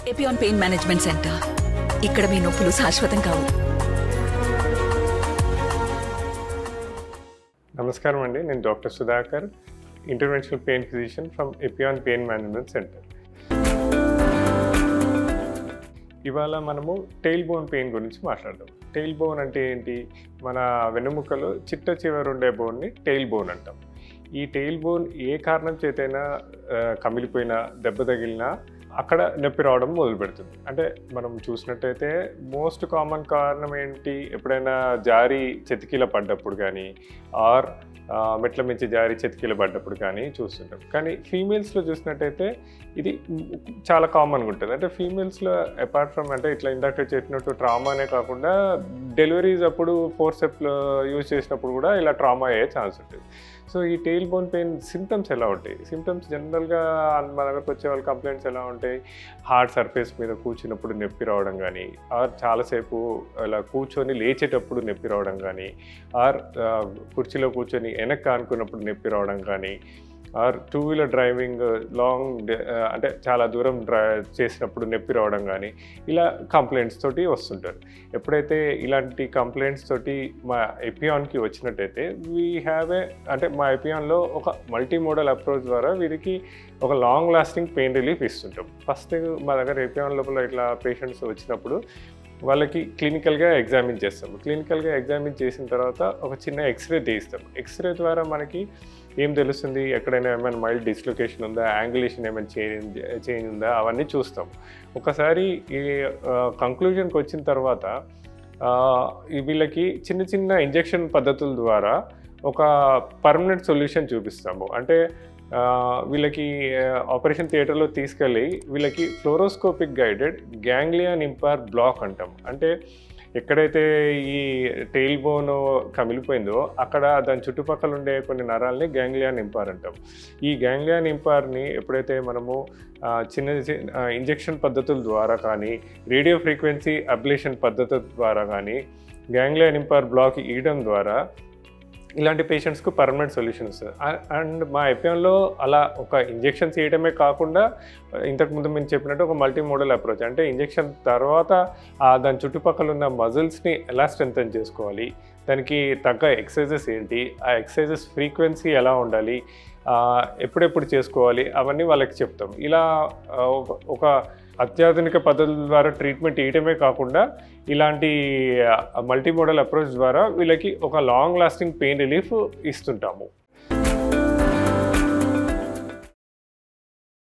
Epione pain management centre ఇక్కడ మీ నొప్పులు శాశ్వతం కావు నమస్కారం అండి నేను doctor Sudhakar interventional pain physician from Epione pain management centre ఇవాళ మనము టెయిల్ బోన్ పెయిన్ గురించి మాట్లాడదాం టెయిల్ బోన్ అంటే ఏంటి మన వెన్నుముకలో చిట్ట చివరి ఉండే బోన్ని టెయిల్ బోన్ అంటాం ఈ టెయిల్ బోన్ ఏ కారణం చేతైనా ఆ, కమిలిపోయినా దెబ్బ తగిలినా అక్కడ నొప్పి రావడం మొదలు పెడుతుంది అంటే మనం చూసినట్టయితే మోస్ట్ కామన్ కారణం ఏంటి ఎప్పుడైనా జారి చెతికిల పడ్డప్పుడు కానీ ఆర్ మెట్ల మించి జారి చెతికిల పడ్డప్పుడు కానీ చూస్తుంటాం కానీ ఫీమేల్స్లో చూసినట్టయితే ఇది చాలా కామన్గా ఉంటుంది అంటే ఫీమేల్స్లో అపార్ట్ ఫ్రమ్ అంటే ఇట్లా ఇందాక చెప్పినట్టు ట్రామానే కాకుండా డెలివరీస్ అప్పుడు ఫోర్సెప్లో యూజ్ చేసినప్పుడు కూడా ఇలా ట్రామా అయ్యే ఛాన్స్ ఉంటుంది సో ఈ టెయిల్ బోన్ పెయిన్ సిమ్టమ్స్ ఎలా ఉంటాయి సిమ్టమ్స్ జనరల్గా మన దగ్గరకు వచ్చే వాళ్ళ కంప్లైంట్స్ ఎలా ఉంటాయి హార్డ్ సర్ఫేస్ మీద కూర్చున్నప్పుడు నొప్పి రావడం కానీ ఆర్ చాలాసేపు అలా కూర్చొని లేచేటప్పుడు నొప్పి రావడం కానీ ఆర్ కుర్చీలో కూర్చొని వెనక్కి ఆనుకున్నప్పుడు నొప్పి రావడం కానీ or two wheeler driving long అంటే చాలా దూరం డ్రైవ్ చేసినప్పుడు నొప్పి రావడం కానీ ఇలా కంప్లైంట్స్ తోటి వస్తుంటారు ఎప్పుడైతే ఇలాంటి కంప్లైంట్స్ తోటి మా ఎపియాన్కి వచ్చినట్టయితే వీ హ్యావ్ ఏ అంటే మా ఎపియాన్లో ఒక మల్టీ మోడల్ అప్రోచ్ ద్వారా వీరికి ఒక లాంగ్ లాస్టింగ్ పెయిన్ రిలీఫ్ ఇస్తుంటాం ఫస్ట్ మా దగ్గర ఎపియాన్ లోపల ఇట్లా పేషెంట్స్ వచ్చినప్పుడు వాళ్ళకి క్లినికల్గా ఎగ్జామిన్ చేస్తాం క్లినికల్గా ఎగ్జామిన్ చేసిన తర్వాత ఒక చిన్న ఎక్స్రే తీస్తాం ఎక్స్రే ద్వారా మనకి ఏం తెలుస్తుంది ఎక్కడైనా ఏమైనా మైల్డ్ డిస్లొకేషన్ ఉందా యాంగులేషన్ ఏమైనా చేంజ్ చేంజ్ ఉందా అవన్నీ చూస్తాం ఒకసారి ఈ కంక్లూజన్కి వచ్చిన తర్వాత ఆ, ఈ వీళ్ళకి చిన్న చిన్న ఇంజెక్షన్ పద్ధతుల ద్వారా ఒక పర్మనెంట్ సొల్యూషన్ చూపిస్తాము అంటే ఆ, వీళ్ళకి ఆపరేషన్ థియేటర్లో తీసుకెళ్ళి వీళ్ళకి fluoroscopic guided ganglion impar block అంటాం అంటే ఎక్కడైతే ఈ టెయిల్ బోన్ కమిలిపోయిందో అక్కడ దాని చుట్టుపక్కల ఉండే కొన్ని నరాల్ని గ్యాంగ్లియాన్ ఇంపార్ అంటాం ఈ గ్యాంగ్లియాన్ ఇంపార్ని ఎప్పుడైతే మనము ఆ, చిన్న చిన్న ఇంజెక్షన్ పద్ధతుల ద్వారా కానీ రేడియో ఫ్రీక్వెన్సీ అబ్లేషన్ పద్ధతుల ద్వారా కానీ గ్యాంగ్లియాన్ ఇంపార్ బ్లాక్ ఇయడం ద్వారా ఇలాంటి పేషెంట్స్కు పర్మనెంట్ సొల్యూషన్స్ అండ్ మా ఎపిఎంలో అలా ఒక ఇంజెక్షన్ చేయడమే కాకుండా ఇంతకుముందు మేము చెప్పినట్టు ఒక మల్టీ మోడల్ అప్రోచ్ అంటే ఇంజెక్షన్ తర్వాత ఆ దాని చుట్టుపక్కల ఉన్న మజిల్స్ని ఎలా స్ట్రెంథన్ చేసుకోవాలి దానికి తగ్గ ఎక్సర్సైజెస్ ఏంటి ఆ ఎక్సర్సైజెస్ ఫ్రీక్వెన్సీ ఎలా ఉండాలి ఆ, ఎప్పుడెప్పుడు చేసుకోవాలి అవన్నీ వాళ్ళకి చెప్తాం ఇలా ఆ, ఒక- ఒక అత్యాధునిక పద్ధతుల ద్వారా ట్రీట్మెంట్ ఇవ్వడమే కాకుండా ఇలాంటి మల్టీ మోడల్ అప్రోచ్ ద్వారా వీళ్ళకి ఒక లాంగ్ లాస్టింగ్ పెయిన్ రిలీఫ్ ఇస్తుంటాము